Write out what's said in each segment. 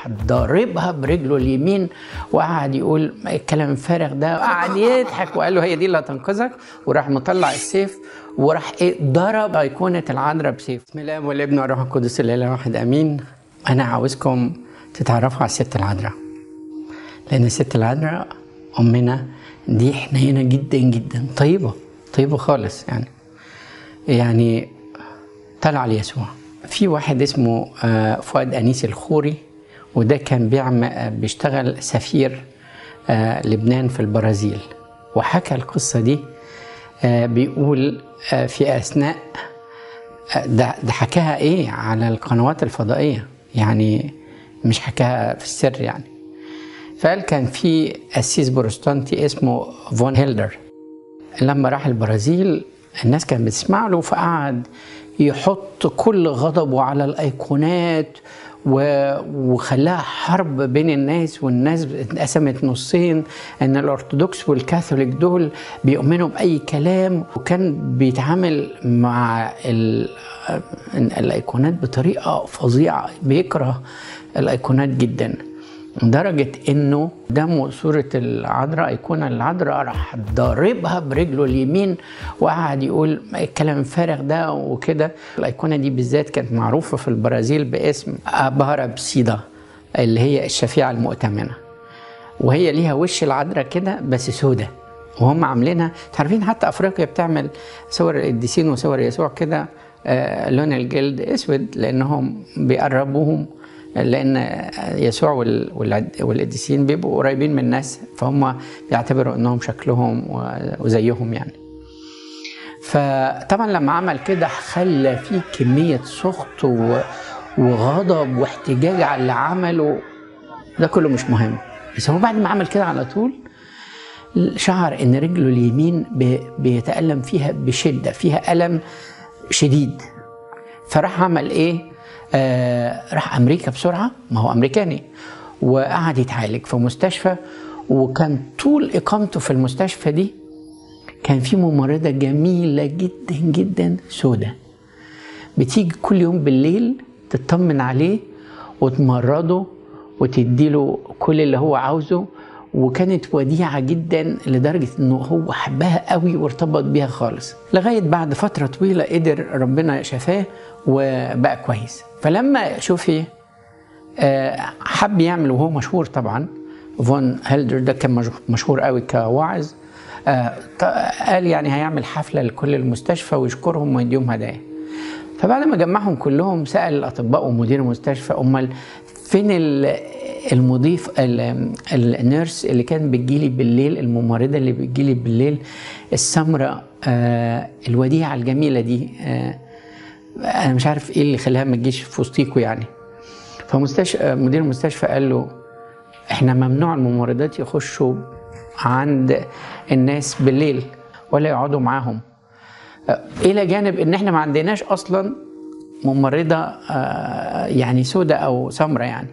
راح ضاربها برجله اليمين وقعد يقول الكلام الفارغ ده وقعد يضحك وقال له هي دي اللي هتنقذك وراح مطلع السيف وراح ايه ضرب ايقونه العذراء بسيف بسم الله والابن والروح القدس الاله واحد امين انا عاوزكم تتعرفوا على الست العذراء لان الست العذراء امنا دي حنينه جدا جدا طيبه طيبه خالص يعني يعني طلع ليسوع في واحد اسمه آه، فؤاد انيس الخوري وده كان بيعمل بيشتغل سفير آه، لبنان في البرازيل وحكى القصه دي آه، بيقول آه، في اثناء آه، ده ده حكاها ايه على القنوات الفضائيه يعني مش حكاها في السر يعني فقال كان في قسيس بروتستانتي اسمه فون هيلدر لما راح البرازيل الناس كانت بتسمع له فقعد يحط كل غضبه على الايقونات و- وخلاها حرب بين الناس والناس اتقسمت نصين ان الارثوذكس والكاثوليك دول بيؤمنوا باي كلام وكان بيتعامل مع ال- الايقونات بطريقه فظيعه بيكره الايقونات جدا لدرجة انه قدامه صورة العذراء ايقونة العذراء راح ضاربها برجله اليمين وقعد يقول الكلام الفارغ ده وكده الايقونة دي بالذات كانت معروفة في البرازيل باسم ابارا بسيدا اللي هي الشفيعة المؤتمنة وهي ليها وش العذراء كده بس سودة وهم عاملينها تعرفين حتى افريقيا بتعمل صور القديسين وصور يسوع كده آه، لون الجلد اسود لانهم بيقربوهم لان يسوع وال- والعد- والقديسين بيبقوا قريبين من الناس فهم بيعتبروا انهم شكلهم و- وزيهم يعني فطبعا لما عمل كده خلى فيه كمية سخط و- وغضب واحتجاج على اللي عمله ده كله مش مهم بس هو بعد ما عمل كده على طول شعر ان رجله اليمين بي- بيتألم فيها بشدة فيها ألم شديد فراح عمل ايه آه راح امريكا بسرعه ما هو امريكاني وقعد يتعالج في مستشفى وكان طول اقامته في المستشفى دي كان في ممرضه جميله جدا جدا سودة بتيجي كل يوم بالليل تطمن عليه وتمرضه وتديله كل اللي هو عاوزه وكانت وديعة جدا لدرجة انه هو حبها قوي وارتبط بيها خالص لغاية بعد فترة طويلة قدر ربنا شفاه وبقى كويس فلما شوفي آه، حب يعمل وهو مشهور طبعا فون هيلدر ده كان مش- مشهور قوي كواعظ آه، ط- قال يعني هيعمل حفلة لكل المستشفى ويشكرهم ويديهم هدايا فبعد ما جمعهم كلهم سأل الأطباء ومدير المستشفى أمال فين ال- المضيف ال- النيرس اللي كانت بتجيلي بالليل الممرضة اللي بتجيلي بالليل السمراء آه، الوديعة الجميلة دي آه، أنا مش عارف إيه اللي خلاها ما تجيش في وسطيكوا يعني فمستشفى مدير المستشفى قال له احنا ممنوع الممرضات يخشوا عند الناس بالليل ولا يقعدوا معاهم الى جانب ان احنا ما عندناش اصلا ممرضه آه، يعني سودة او سمرة يعني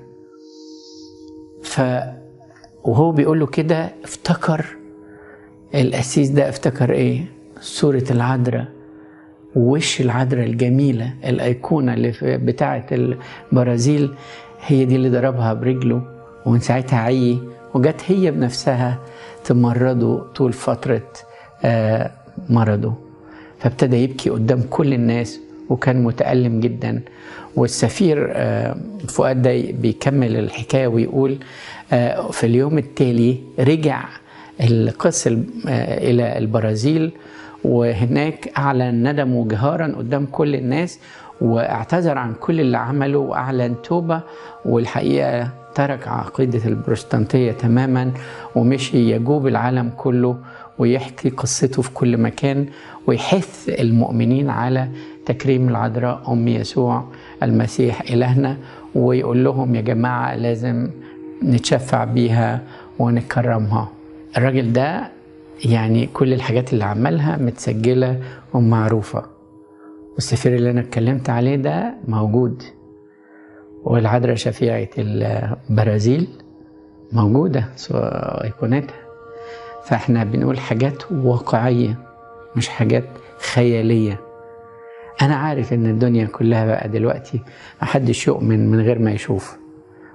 ف وهو بيقول له كده افتكر القسيس ده افتكر ايه صورة العذراء ووش العذراء الجميلة الأيقونة اللي في- بتاعة البرازيل هي دي اللي ضربها برجله ومن ساعتها عي وجت هي بنفسها تمرضه طول فترة آه، مرضه فابتدى يبكي قدام كل الناس وكان متألم جدا والسفير آه، فؤاد ده بيكمل الحكاية ويقول آه، في اليوم التالي رجع القس ال- آه، إلى البرازيل وهناك أعلن ندمه جهارا قدام كل الناس واعتذر عن كل اللي عمله وأعلن توبة والحقيقة ترك عقيدة البروتستانتية تماما ومشي يجوب العالم كله ويحكي قصته في كل مكان ويحث المؤمنين على تكريم العذراء أم يسوع المسيح إلهنا ويقول لهم يا جماعة لازم نتشفع بيها ونكرمها الراجل ده يعني كل الحاجات اللي عملها متسجلة ومعروفة والسفير اللي أنا اتكلمت عليه ده موجود والعذراء شفيعة البرازيل موجودة سو- أيقونتها فاحنا بنقول حاجات واقعية مش حاجات خيالية أنا عارف إن الدنيا كلها بقى دلوقتي محدش يؤمن من غير ما يشوف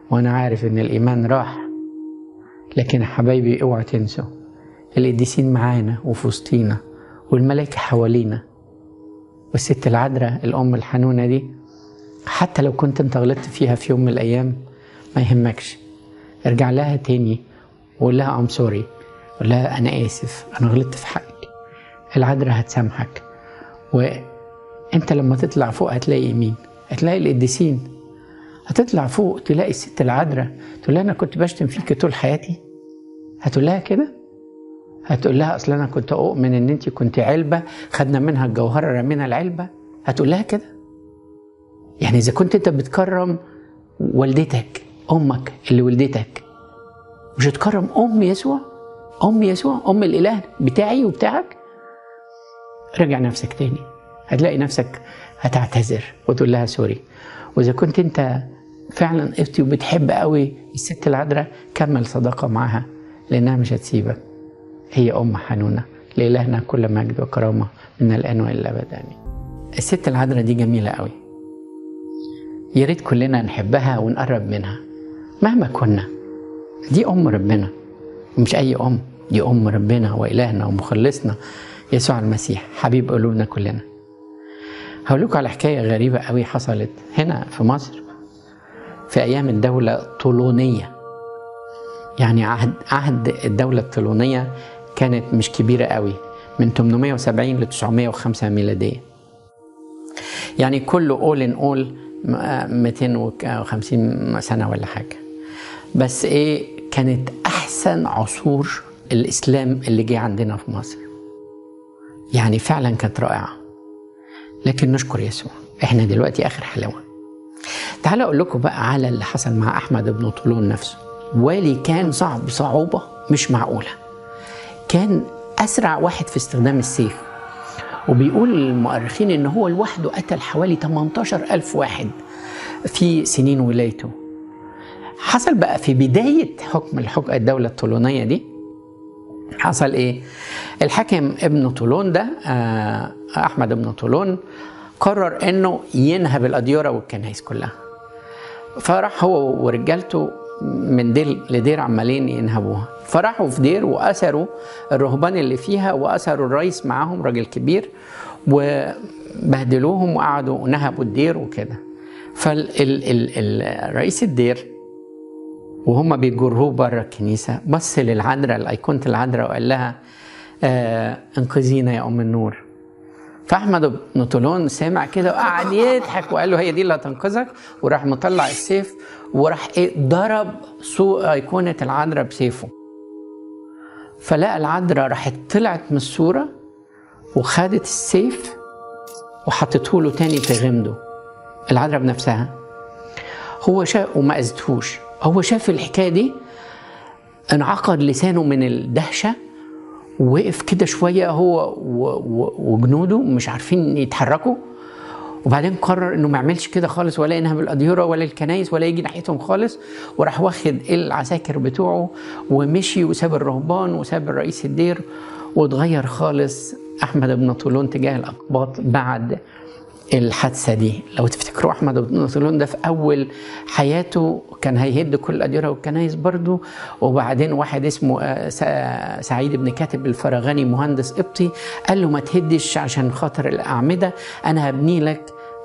وانا عارف ان الايمان راح لكن يا حبايبي اوعوا تنسوا القديسين معانا وفي وسطينا والملائكة حوالينا والست العذراء الأم الحنونة دي حتى لو كنت انت غلطت فيها في يوم من الأيام ما يهمكش ارجع لها تاني وقول لها ام سوري قول لها أنا آسف أنا غلطت في حقك العذراء هتسامحك وانت لما تطلع فوق هتلاقي مين؟ هتلاقي القديسين هتطلع فوق تلاقي الست العذراء تقول لها انا كنت بشتم فيك طول حياتي هتقول لها كده هتقول لها اصل انا كنت اؤمن ان انت كنت علبه خدنا منها الجوهره رمينا العلبه هتقول لها كده يعني اذا كنت انت بتكرم والدتك امك اللي ولدتك مش هتكرم ام يسوع ام يسوع ام الاله بتاعي وبتاعك رجع نفسك تاني هتلاقي نفسك هتعتذر وتقول لها سوري واذا كنت انت فعلا قفتي وبتحب قوي الست العذراء كمل صداقه معاها لانها مش هتسيبك هي ام حنونه لالهنا كل مجد وكرامه من الان والى الابد امين الست العذراء دي جميله قوي يا ريت كلنا نحبها ونقرب منها مهما كنا دي ام ربنا مش اي ام دي ام ربنا والهنا ومخلصنا يسوع المسيح حبيب قلوبنا كلنا هقول لكم على حكايه غريبه قوي حصلت هنا في مصر في ايام الدوله الطولونيه يعني عهد عهد الدوله الطولونيه كانت مش كبيره قوي من 870 ل 905 ميلاديه يعني كله اول ان اول 250 سنه ولا حاجه بس ايه كانت احسن عصور الاسلام اللي جه عندنا في مصر يعني فعلا كانت رائعه لكن نشكر يسوع احنا دلوقتي اخر حلاوه تعالوا اقول لكم بقى على اللي حصل مع احمد بن طولون نفسه والي كان صعب صعوبه مش معقوله كان اسرع واحد في استخدام السيف وبيقول المؤرخين ان هو لوحده قتل حوالي 18 ألف واحد في سنين ولايته حصل بقى في بداية حكم الحكم الدولة الطولونية دي حصل ايه الحاكم ابن طولون ده احمد ابن طولون قرر انه ينهب الاديره والكنائس كلها فراح هو ورجالته من دير لدير عمالين ينهبوها فراحوا في دير واسروا الرهبان اللي فيها واسروا الرئيس معاهم راجل كبير وبهدلوهم وقعدوا نهبوا الدير وكده فالرئيس الدير وهم بيجروه بره الكنيسه بص للعذراء لايقونه العذراء وقال لها آه انقذينا يا ام النور فاحمد بن طولون سمع كده وقعد يضحك وقال له هي دي اللي هتنقذك وراح مطلع السيف وراح ايه ضرب سوق ايقونه العذراء بسيفه فلقى العذراء راحت طلعت من الصوره وخدت السيف وحطته له تاني في غمده العذراء بنفسها هو شاف وما اذتهوش هو شاف الحكايه دي انعقد لسانه من الدهشه وقف كده شويه هو وجنوده مش عارفين يتحركوا وبعدين قرر انه ما يعملش كده خالص ولا ينهب الاديره ولا الكنايس ولا يجي ناحيتهم خالص وراح واخد العساكر بتوعه ومشي وساب الرهبان وساب الرئيس الدير واتغير خالص احمد بن طولون تجاه الاقباط بعد الحادثه دي لو تفتكروا احمد بن طولون ده في اول حياته كان هيهد كل الاديره والكنايس برضه وبعدين واحد اسمه سعيد بن كاتب الفراغاني مهندس قبطي قال له ما تهدش عشان خاطر الاعمده انا هبني لك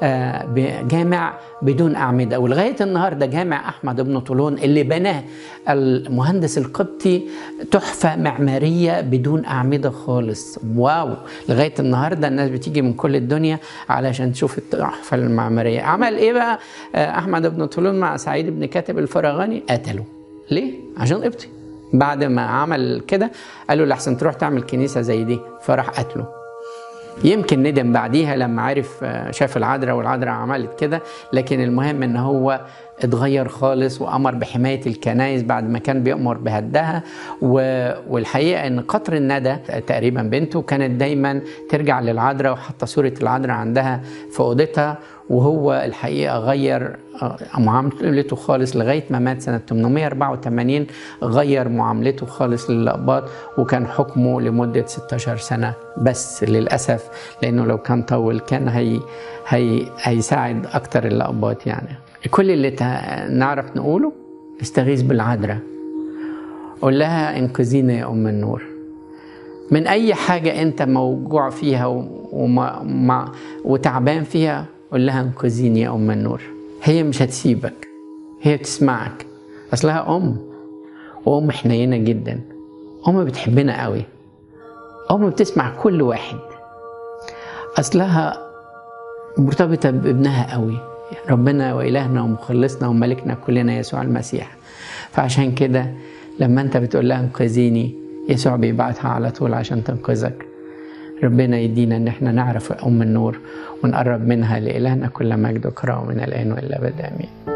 جامع بدون أعمدة ولغاية النهاردة جامع أحمد بن طولون اللي بناه المهندس القبطي تحفة معمارية بدون أعمدة خالص واو لغاية النهاردة الناس بتيجي من كل الدنيا علشان تشوف التحفة المعمارية عمل إيه بقى أحمد بن طولون مع سعيد بن كاتب الفراغاني قتله ليه؟ عشان قبطي بعد ما عمل كده قالوا لحسن تروح تعمل كنيسة زي دي فراح قتله يمكن ندم بعديها لما عرف شاف العذراء والعذراء عملت كده لكن المهم ان هو اتغير خالص وامر بحمايه الكنائس بعد ما كان بيامر بهدها والحقيقه ان قطر الندى تقريبا بنته كانت دايما ترجع للعذراء وحاطه صوره العذراء عندها في اوضتها وهو الحقيقه غير معاملته خالص لغايه ما مات سنه 884 غير معاملته خالص للأقباط وكان حكمه لمده 16 سنه بس للاسف لانه لو كان طول كان هي هي هيساعد اكتر الأقباط يعني كل اللي نعرف نقوله استغيث بالعذراء قول لها انقذينا يا ام النور من اي حاجه انت موجوع فيها وما ما وتعبان فيها قول لها انقذيني يا ام النور هي مش هتسيبك هي بتسمعك اصلها ام وام حنينه جدا ام بتحبنا قوي ام بتسمع كل واحد اصلها مرتبطه بابنها قوي ربنا والهنا ومخلصنا وملكنا كلنا يسوع المسيح فعشان كده لما انت بتقول لها انقذيني يسوع بيبعتها على طول عشان تنقذك ربنا يدينا ان احنا نعرف ام النور ونقرب منها لالهنا كل مجد وكرامه من الان والى ابد امين